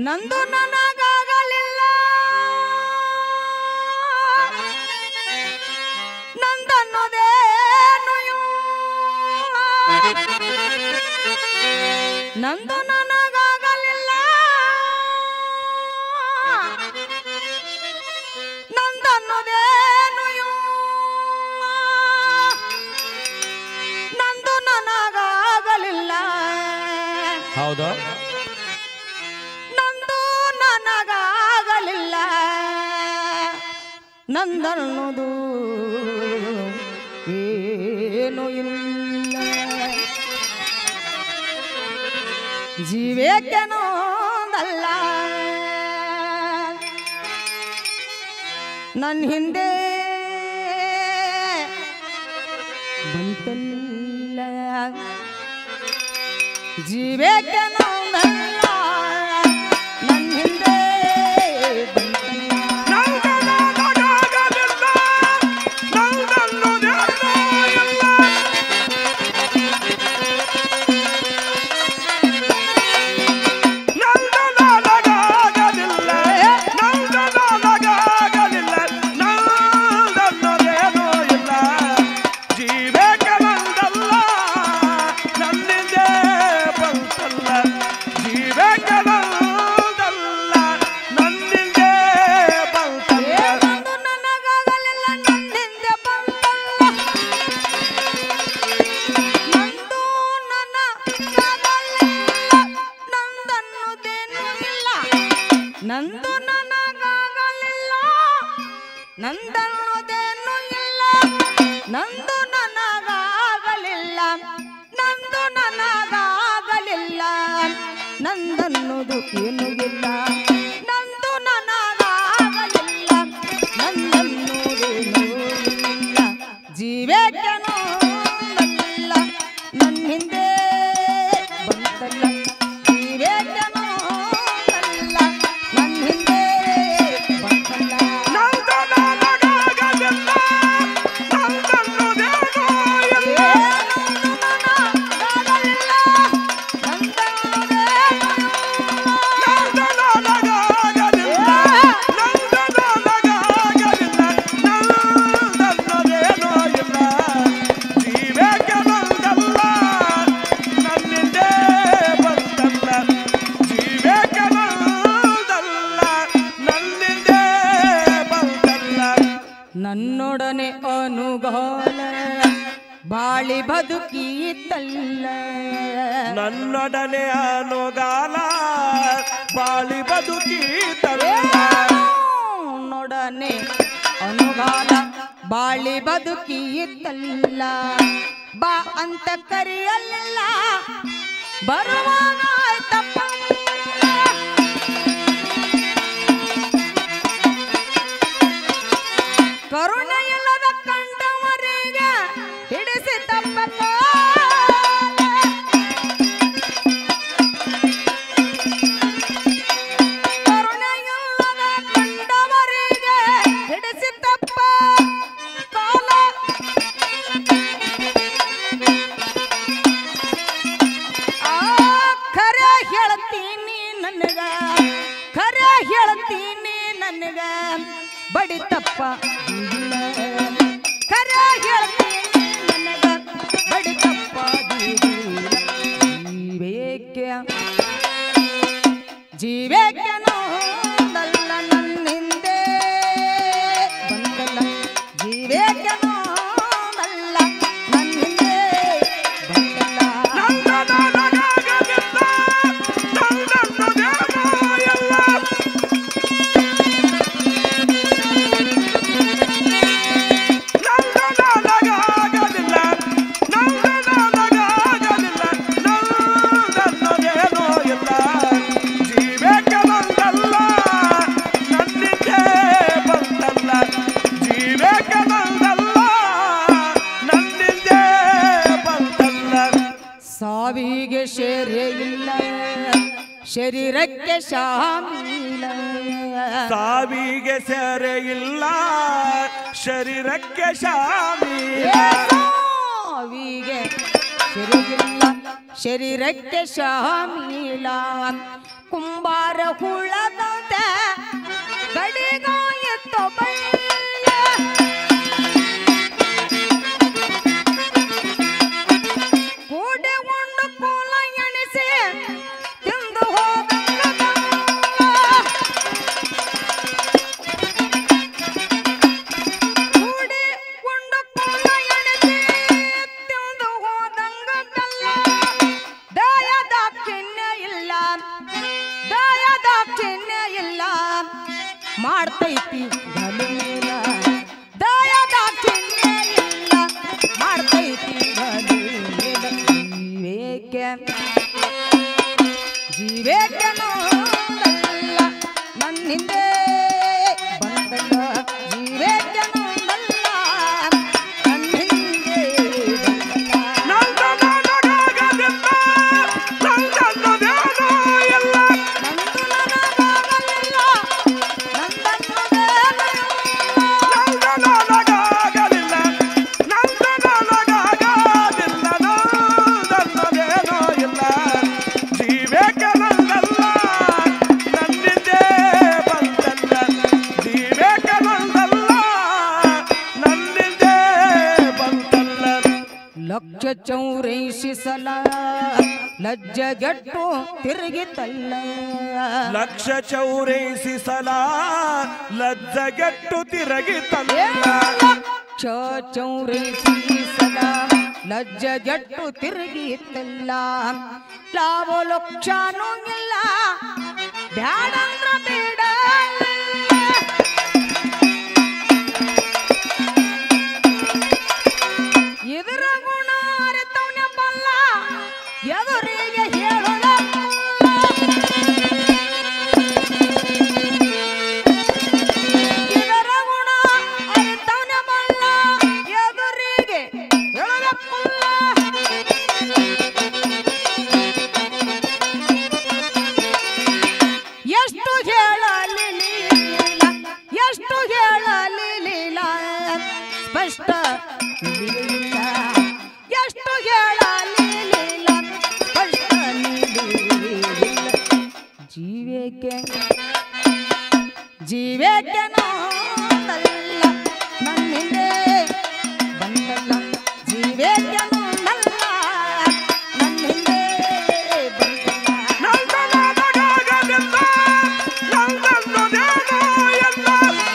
ನಂದು ನನಗಾಗಲಿಲ್ಲ ನಂದನ್ನೋದೇನು ನಂದು ನನಗಾಗಲಿಲ್ಲ ನಂದನ್ನೋದೇನು ನಂದು ನನಗಾಗಲಿಲ್ಲ ಹೌದಾ ನಂದು ನನಗಾಗಲಿಲ್ಲ ನಂದನ್ನೋದು ಏನು ಇಲ್ಲ ಜೀವೇಕೆನೋದಲ್ಲ ನನ್ನ ಹಿಂದೆ ಬಂತಲ್ಲ ಜೀವೇಕೆನೋದಲ್ಲ ನನ್ನ ಹಿಂದೆ ಬಂತಲ್ಲ ಏ ನಂದು ನನಗಾಗಲಿಲ್ಲ ನನ್ನಿಂದ ಬಂತಲ್ಲ ನಂದು ನನಗಾಗಲಿಲ್ಲ ನಂದನ್ನುದೇನು ಇಲ್ಲ ನಂದು ನನಗಾಗಲಿಲ್ಲ ನಂದನ್ನುದೇನು ಇಲ್ಲ ನಂದು ನನಗಾಗಲಿಲ್ಲ ನಂದು ನನಗಾಗಲಿಲ್ಲ ನಂದನ್ನುದು ಏನು ಇಲ್ಲ ನಂದು ನನಗಾಗಲಿಲ್ಲ ನಂದನ್ನುದೇನು ಇಲ್ಲ ಜೀವೇಕನೋ ಇಲ್ಲ ನನ್ನ ಹಿಂದೆ ಬಂತಲ್ಲ ಜೀವೇಕನೋ ಅಲ್ಲ ನನ್ನ ಹಿಂದೆ ಬಂತಲ್ಲ ನನ್ನೊಡನೆ ಅನುಗಾಲ ಬಾಳಿ ಬದುಕೀತಲ್ಲ ನನ್ನೊಡನೆ ಅನುಗಾಲ ಬಾಳಿ ಬದುಕೀತಲ್ಲ ನೊಡನೆ ಅನುಗಾಲ ಬಾಳಿ ಬದುಕೀತಲ್ಲ ಬಾ ಅಂತ ಕರೆಯಲಿಲ್ಲ ಬರುವಾಗ ತಪ್ಪ ಕರುಣೆಯಿಲ್ಲದ ಕಂಡವರಿಗೆ ಹಿಡಿಸಿ ತಪ್ಪಕ ಕರುಣೆಯಿಲ್ಲದ ಕಂಡವರಿಗೆ ಹಿಡಿಸಿ ತಪ್ಪ ಕಾಲ ಆ ಖರೆ ಹೇಳ್ತೀನಿ ನನಗ ಖರೆ ಹೇಳ್ತೀನಿ ನನಗ ಬಡಿ ತಪ್ಪ ಇಲ್ಲ. ಖರೆ ಹೇಳ್ತೀನಿ ನನಗ ಬಡಿ ತಪ್ಪ ಜೀವೇಕ್ಯ ಜೀವೇಕ್ಯನೋದಲ್ಲ ನನ್ನಿಂದೆ ಬಂದಲ್ಲ ಜೀವೇಕ್ಯನೋದಲ್ಲ ನನ್ನಿಂದೆ ಬಂದಲ್ಲ ಸಾವಿಗೆ ಶೇರೆ ಇಲ್ಲ ಶರೀರಕ್ಕೆ ಶಾಮಿಲ ಸಾವಿಗೆ ಸೆರೆ ಇಲ್ಲ ಶರೀರಕ್ಕೆ ಶಾಮಿ ಸಾವಿಗೆ ಶರೀರಿಲ್ಲ ಶರೀರಕ್ಕೆ ಶಾಮಿಲ ಕುಂಬಾರ ಹುಳದಂತೆ ಗಡಿಗಾಯಿತ್ತು ಬಯ್ಯ ಕೂಡೆ ಉಂಡು ಕೂಲ ಎಣಿಸಿ ತಿಂದು ಹೋದಂಗ ಕೂಡಿ ಉಂಡು ಕೂಲ ಎಣಿಸಿ ತಿಂದು ಹೋದಂಗ ದಯ ದಾಕ್ಷಿಣ್ಯ ಇಲ್ಲ ದಯ ದಾಕ್ಷಿಣ್ಯ ಇಲ್ಲ ಮಾಡ್ತೈತಿ ಗಲೀಲ ದಯ ದಾಕ್ಷಿಣ್ಯ ಇಲ್ಲ ಮಾಡ್ತೈತಿ ಗಲೀಲ ವಿವೇಕ ಜೀವೇಕೆ ನೋಡಲ್ಲ ನನ್ನಿಂದೆ ಬಂದಲ್ಲ ಜೀವೇಕೆ ನೋಡಲ್ಲ ನನ್ನಿಂದೆ ಬಂದಲ್ಲ ನಂದನನಗಾಗದಿಲ್ಲ, ನಂದನ್ನದೇನೋ ಇಲ್ಲ. ನಂದು ನನಗಾಗಲಿಲ್ಲ ನಂದನ್ನದೇನು ನಂದನನಗಾಗಲಿಲ್ಲ, ನಂದನನಗಾಗದಿಲ್ಲ, ನಂದನ್ನದೇನೋ ಇಲ್ಲ. ಜೀವೇಕೆ ನಂದಲ್ಲ, ನನ್ನಿಂದೇ ಬಂದಲ್ಲ. ಜೀವೇಕೆ ನಂದಲ್ಲ, ನನ್ನಿಂದೇ ಬಂದಲ್ಲ. ಲಕ್ಷ ಚೌರೈಸಿ ಸಲ ಲಜ್ಜಗೆಟ್ಟು ತಿರುಗಿತಲ್ಲ ಲಕ್ಷ ಚೌರೈಸಿ ಸಲ ಲಜ್ಜಗೆಟ್ಟು ತಿರಗಿ ತಂದ ಲಕ್ಷ ಚೌರೈಸಿ ಸಲ ಲಜ್ಜಗೆಟ್ಟು ತಿರುಗಿತಲ್ಲ ಲಾಭ ಲಕ್ಷನೂ ಇಲ್ಲ ಬ್ಯಾಡಂದ್ರ ಬೇಡ ಇದರ ಗುಣ ಅರಿತವನ ಬಲ್ಲ ಎದುರಿಗೆ ಹೇಳೋದ ಇದರ ಗುಣ ಅರಿತವನ ಬಲ್ಲ ಎದುರಿಗೆ ಹೇಳೋದಕ್ಕಲ್ಲ ಎಷ್ಟು ಹೇಳಲಿ ಲೀಲ ಎಷ್ಟು ಹೇಳಲಿ ಲೀಲ ಸ್ಪಷ್ಟ ತಿಳಿಯಲಿಲ್ಲ. ಎಷ್ಟು ಹೇಳಲಿ ಲೀಲ ಸ್ಪಷ್ಟ ತಿಳಿಯಲಿಲ್ಲ. ಜೀವೇಕೆ ಜೀವೇಕೆ ನೋಡಲ್ಲ ನನ್ನಿಂದೆ ಬಂದಲ್ಲ ಜೀವೇಕೆ ನೋಡಲ್ಲ ನನ್ನಿಂದೆ ಬಂದಲ್ಲ ನಂದನನಗಾಗದಿಲ್ಲ, ನಂದನ್ನದೇನೋ ಇಲ್ಲ.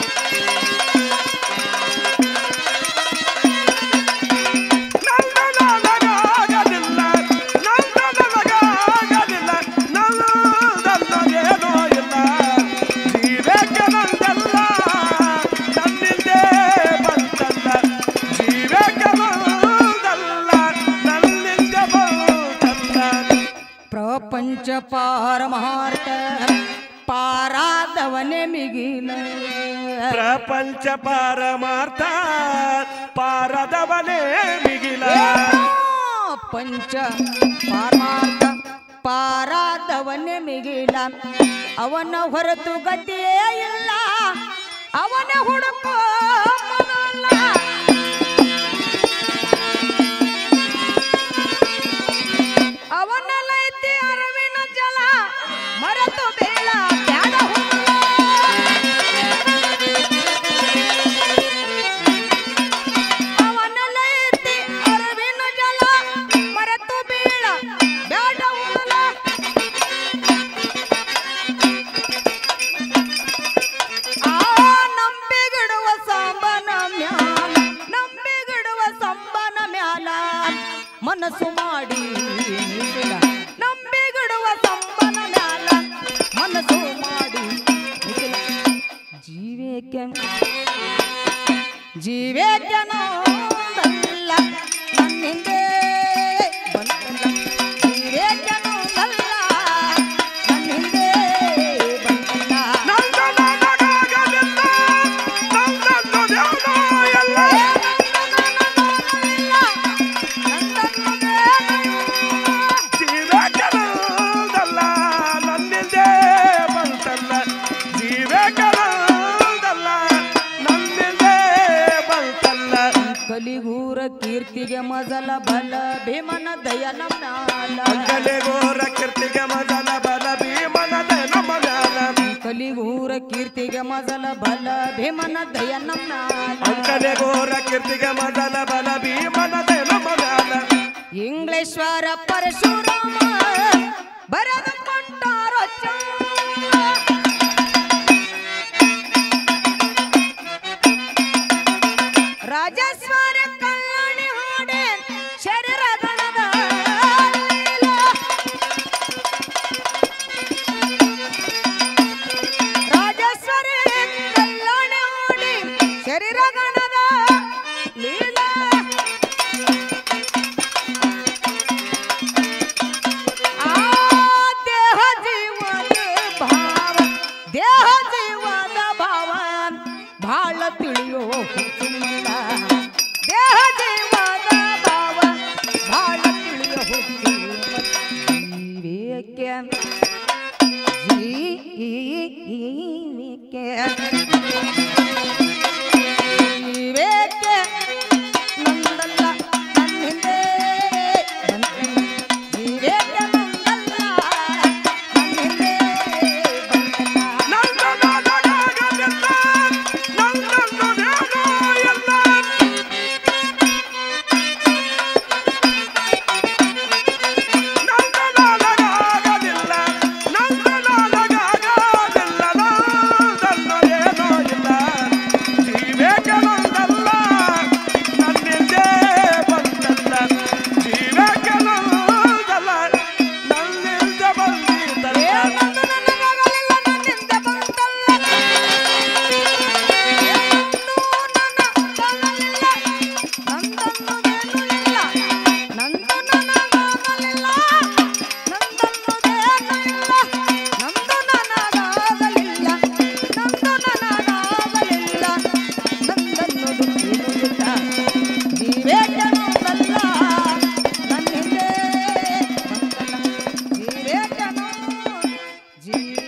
ನಂದನನಗಾಗದಿಲ್ಲ, ನಂದನನಗಾಗದಿಲ್ಲ, ನಂದನ್ನದೇನೋ ಇಲ್ಲ. ಜೀವೇಕೆ ನಂದಲ್ಲ, ನನ್ನಿಂದೇ ಬಂದಲ್ಲ. ಜೀವೇಕೆ ನಂದಲ್ಲ, ನನ್ನಿಂದೆ ಬಂದಲ್ಲ. ಪ್ರಪಂಚ ಪಾರಮಾರ್ಥ ಪಾರಾದವನೇ ಮಿಗಿಲ ಪ್ರಪಂಚ ಪಾರಮಾರ್ಥ ಪಾರದವನೇ ಮಿಗಿಲ ಪಂಚ ಪಾರಮಾರ್ಥ ಪಾರಾದವನೇ ಮಿಗಿಲ ಅವನ ಹೊರತು ಗತಿಯೇ ಇಲ್ಲ ಅವನ ಹುಡುಕೋ ಮೊದಲ. ಅವನಲ್ಲೈತಿ ಅರವಿನ ಜಲ ಮರೆತು ಬೇಳ ಬ್ಯಾಡ ಹುಲ್ಲ. ಅವನಲ್ಲೈತಿ ಅರವಿನ ಜಲ ಮರೆತು ಬೀಳ ಬ್ಯಾಡ ಹುಲ್ಲ. ಆ ನಂಬಿಗಿಡುವ ಸಾಂಬನ ಮ್ಯಾಲ ನಂಬಿಗಿಡುವ ಸಂಬನ ಮ್ಯಾಲ ಮನಸ್ಸು ಮಾಡಿ ನಿಲ್ಲಿಸಿದ. ನಂಬಿಗಿಡುವ ಸಂಬನ ಮ್ಯಾಲ ಮನಸ್ಸು ಮಾಡಿ ನಿಲ್ಲಿಸಿದ. ಜೀವೇಕೆ ಜೀವೇಕೆ ನೋಡಲ್ಲ ನನ್ನಿಂದೆ ಬಂದಲ್ಲ ಜೀವೇಕೆ ನೋಡಲ್ಲ ನನ್ನಿಂದೆ ಬಂದಲ್ಲ ನಂದನನಗಾಗದಿಲ್ಲ, ನಂದನ್ನದೇನೋ ಇಲ್ಲ. ಜೀವೇಕೆ ನಂದಲ್ಲ, ನನ್ನಿಂದೇ ಬಂತಲ್ಲ. ಜೀವೇಕೆ ನಂದಲ್ಲ, ನನ್ನಿಂದೇ ಬಂತಲ್ಲ. ಕಲಿಗೂರ ಕೀರ್ತಿಗೆ ಮೊದಲ ಬಲ ಭೀಮನ ದಯನ ಮ್ಯಾಲ ಅಂಗಲೆಗೋರ ಕೀರ್ತಿಗೆ ಮೊದಲ ಬಲ ಭೀಮನ ಕಲಿಗೂರ ಕೀರ್ತಿಗೆ ಮೊದಲ ಬಲ ಭೀಮನ ದಯ ನಮ್ಮ ಅಂಕಲೆ ಗೋರ ಕೀರ್ತಿಗೆ ಮೊದಲ ಬಲ ಭೀಮನದೆ ನಮ್ಮ ಮ್ಯಾಲ ಇಂಗ್ಲೇಶ್ವರ ಪರಶುರಾಮ ಬರೆದು ಕೊಂಟಾರೋ ರಾಜಸ್ವರ ಕಲ್ಯಾಣಿ ಹಾಡೆ ಶರೀರ ಗಣದ ಲೀಲಾ. ರಾಜಸ್ವರ ಕಲ್ಯಾಣಿ ಹಾಡೆ ಶರೀರ ಗಣದ ಲೀಲಾ ಆ ದೇಹ ಜೀವದ ಭಾವ ದೇಹ ಜೀವದ ಭಾವ ಭಾಳ ತಿಳಿಯೋ ಹುಚ್ಚಿನಿಂದ. ದೇಹ ಜೀವದ ಭಾವ ಭಾಳ ತಿಳಿಯೋ ಹುಚ್ಚಿನಿಂದ. ಜೀವಿಕೆ ಜೀವಿಕೆ ಜೀವಿಕೆ ನಂದಲ್ಲ ನನ್ನ ಹಿಂದೆ ಬಂದಲ್ಲ. ಜೀವಿಕೆ ನಂದಲ್ಲ ನನ್ನ ಹಿಂದೆ ಬಂದಲ್ಲ. ನಂದನನಗಾಗಲಿಲ್ಲ, ನಂದನ್ನದೇನೋ ಎಲ್ಲ. ನಂದನನಗಾಗಲಿಲ್ಲ, ನಂದನನಗಾಗಲಿಲ್ಲ, ನಂದನ್ನದೇನೋ ಇಲ್ಲ. ಜೀವೇಕೆ ನಂದಲ್ಲ, ನನ್ನಿಂದೇ ಬಂದಲ್ಲ. ಜೀವೇಕೆ ನಂದಲ್ಲ, ನನ್ನಿಂದ ಬಂದಿದ್ದಲ್ಲ. ಏ ನಂದು ನನಗಾಗಲಿಲ್ಲ, ನನ್ನಿಂದ ಬಂತಲ್ಲ. ಏ ನಂದು ನನಗಾಗಲಿಲ್ಲ, ನಂದನ್ನೋದೇನೂ ಇಲ್ಲ. ನಂದು ನನಗಾಗಲಿಲ್ಲ, ನಂದನ್ನೋದೇನೂ ಇಲ್ಲ. ನಂದು ನನಗಾಗಲಿಲ್ಲ, ನಂದು ನನಗಾಗಲಿಲ್ಲ, ನಂದನ್ನೋದು ಏನೂ ಇಲ್ಲ. ಜೀವೇಟನೊಂದಲ್ಲ, ನನ್ನ ಹಿಂದೆ ಬಂದಲ್ಲ. ಜೀವೇಟನೋ, ಜೀವ